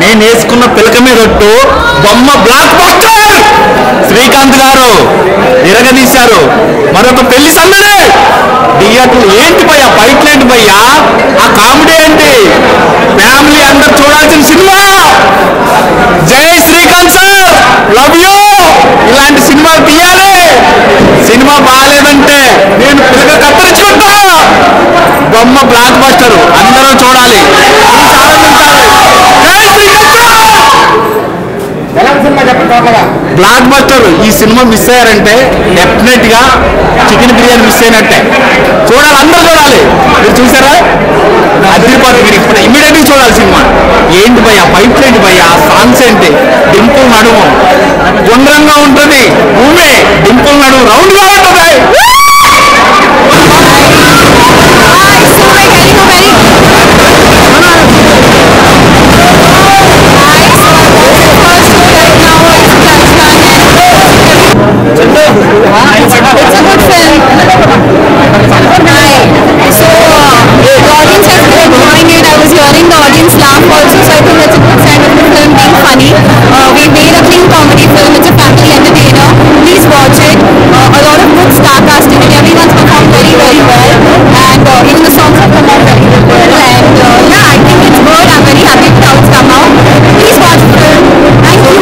నేను వేసుకున్న పిలక మీద ఒట్టు బొమ్మ బ్లాక్ బస్టర్ శ్రీకాంత్ గారు ఇరగదీశారు మరొక పెళ్లి సందడి థియేటర్ ఏంటి భయ్యా ఫైట్లు ఏంటి భయ్యా ఆ కామెడీ ఏంటి ఫ్యామిలీ అందరు చూడాల్సిన సినిమా జై శ్రీకాంత్ సార్ లవ్ యూ ఇలాంటి సినిమా తీయాలి సినిమా బాగాలేదంటే నేను పిల్లక కత్తిరించుకుంటా బొమ్మ బ్లాక్ బస్టర్ అందరూ చూడాలి చూసి ఆనందించాలి జై శ్రీకాంత్ బ్లాక్ బస్టర్ ఈ సినిమా మిస్ అయ్యారంటే డెఫినెట్ గా చికెన్ బిర్యానీ మిస్ అయినట్టే చూడాలి అందరూ చూడాలి మీరు చూసారా అదిరిపోతుంది మీరు ఇప్పుడు ఇమీడియట్ గా చూడాలి సినిమా ఏంటి భయ్య పైప్ ఏంటి భయ్య సాంగ్స్ ఏంటి డింపుల్ నడుము గుండ్రంగా ఉంటుంది భూమి డింపుల్ నడుము రౌండ్ గా ఉంటుంది It's a good film. Hi. So, uh, the audience has been enjoying it. I was hearing the audience laugh also, so I think that's a good sign of the film being funny. Uh, we made a clean comedy film. It's a family entertainer. Please watch it. Uh, a lot of good star casting and everyone's performed very, very well. And uh, even the songs have come out very well. And uh, yeah, I think it's good. I'm very happy with how it's come out. Please watch the film. Thank you.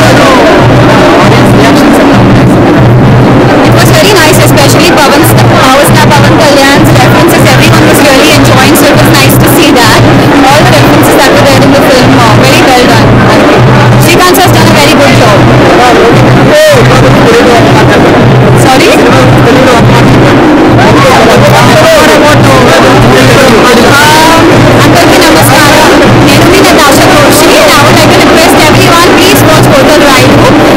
It was very nice, especially Pavan's Power Star Pavan Kalyan's references. Everyone was really enjoying, so it was nice to see that. All the references that were there in the film are very well done. Srikanth has done a very good job. Sorry? అందరికీ నమస్కారం నేను మీ Natasha Joshi I would like to request everyone please watch Hotel Ride.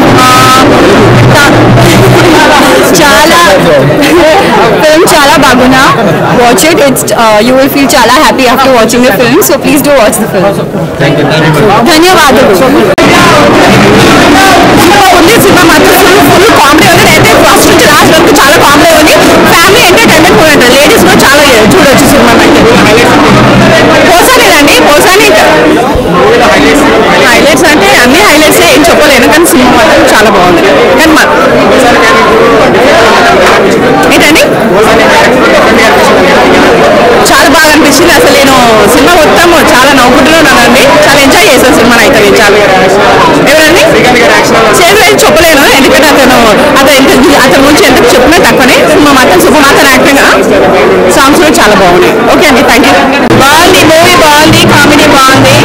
చాలా film చాలా బాగున్నా watch it it's you will feel చాలా happy after watching the film so please do watch the film ధన్యవాదాలు ఉంది సినిమా మాత్రం ఫుల్ ఫుల్ కామెడీ ఉంది అయితే first నుంచి లాస్ట్ వరకు చాలా కామెడీ ఉంది ఫ్యామిలీ ఎంటర్టైన్మెంట్ కూడా ఉంటుంది లేడీస్ కూడా చాలా చూడొచ్చు సినిమా అయితే పోసానేనండి పోసానే హైలైట్స్ అంటే అన్ని హైలైట్స్ ఏం చెప్పలేను కానీ సినిమా మాత్రం చాలా బాగుంది కానీ మా- ఏంటండి చాలా బాగా అనిపించింది అసలు నేను సినిమా మొత్తం చాలా నవ్వుకుంటున్నానండి చాలా ఎంజాయ్ చేశాను సినిమాని అయితే నేను చాలా ఎవరండి చేసేది చెప్పలేను ఎందుకంటే అతను అతను ఎంత అతని గురించి ఎంత చెప్పినా తక్కువనే సినిమా మాత్రం సూపర్ మాత్రం యాక్టింగ్ సాంగ్స్ కూడా చాలా బాగున్నాయి ఓకే అండి థ్యాంక్ యూ బాగుంది మూవీ బాగుంది కామెడీ బాగుంది